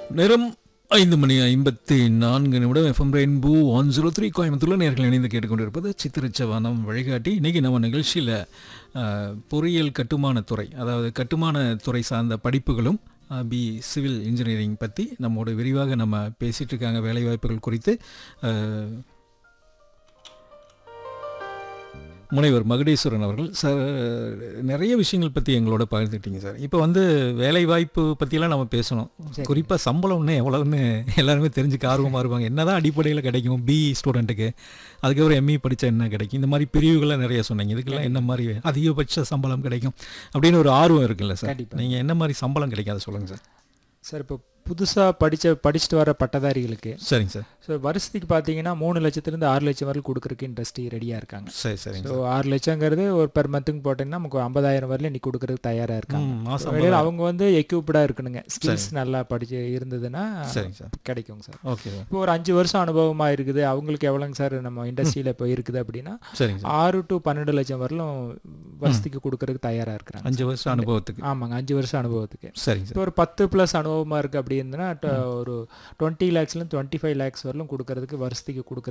நேரம் ஐந்து மணி ஐம்பத்தி நான்கு நிமிடம் FM Rainbow one zero three கோயம்புத்தூரில் நேர்கள் இணைந்து கேட்டுக்கொண்டிருப்பது சித்திரச்சவானம் வழிகாட்டி இன்றைக்கி நம்ம நிகழ்ச்சியில் பொறியியல் கட்டுமானத்துறை அதாவது கட்டுமானத்துறை சார்ந்த படிப்புகளும் அஹ், பி சிவில் இன்ஜினியரிங் பற்றி நம்மோட விரிவாக நம்ம பேசிகிட்டு இருக்காங்க வேலைவாய்ப்புகள் குறித்து அஹ், முனைவர் மகுடேஸ்வரன் அவர்கள் சார் நிறைய விஷயங்கள் பற்றி எங்களோட பகிர்ந்துக்கிட்டீங்க சார் இப்போ வந்து வேலைவாய்ப்பு பற்றியெல்லாம் நம்ம பேசணும் குறிப்பாக சம்பளம்னு எவ்வளவுன்னு எல்லாருமே தெரிஞ்சுக்க ஆர்வமாக இருப்பாங்க என்னதான் அடிப்படையில் கிடைக்கும் பி ஸ்டூடெண்ட்டுக்கு அதுக்கப்புறம் எம்இ படித்தா என்ன கிடைக்கும் இந்த மாதிரி பிரிவுகள்லாம் நிறைய சொன்னீங்க இதுக்கெல்லாம் என்ன மாதிரி அதிகபட்ச சம்பளம் கிடைக்கும் அப்படின்னு ஒரு ஆர்வம் இருக்குல்ல சார் கண்டிப்பா. நீங்கள் என்ன மாதிரி சம்பளம் கிடைக்கும் அதை சொல்லுங்கள் சார் சார் இப்போ புதுசாக படித்த படிச்சுட்டு வர பட்டதாரிகளுக்கு சரிங்க சார் ஸோ வருஷத்துக்கு பார்த்தீங்கன்னா மூணு லட்சத்துலேருந்து ஆறு லட்சம் வரைக்கும் கொடுக்குறக்கு இண்டஸ்ட்ரி ரெடியாக இருக்காங்க சரி சரிங்க ஸோ ஆறு லட்சங்கிறது ஒரு பெர் மந்த்துக்கு போட்டிங்கன்னா நமக்கு ஐம்பதாயிரம் வரல இன்னைக்கு கொடுக்குறதுக்கு தயாராக இருக்காங்க ம், மாசம் இடையில அவங்க வந்து எக்யூப்டாக இருக்கணுங்க ஸ்கில்ஸ் நல்லா படிச்சு இருந்ததுன்னா சரிங்க சார் கிடைக்குங்க சார் ஓகே சார் இப்போ ஒரு அஞ்சு வருஷம் அனுபவமாக இருக்குது அவங்களுக்கு எவ்வளோங்க சார் நம்ம இண்டஸ்ட்ரியில் இப்போ இருக்குது அப்படின்னா சரிங்க சார் ஆறு டு பன்னெண்டு லட்சம் வரலும் வருஷத்துக்கு கொடுக்கறதுக்கு தயாராக இருக்கிறாங்க அஞ்சு வருஷம் அனுபவத்துக்கு ஆமாங்க அஞ்சு வருஷம் அனுபவத்துக்கு சரிங்க சார் இப்போ ஒரு பத்து ப்ளஸ் அனுபவமாக இருக்குது அப்படி இருந்ததுன்னா ட- ஒரு டுவெண்ட்டி லேக்ஸ்லேருந்து டுவெண்ட்டி ஃபைவ் லேக்ஸ் வரலும் கொடுக்கறதுக்கு வருஷத்துக்கு கொடுக்குற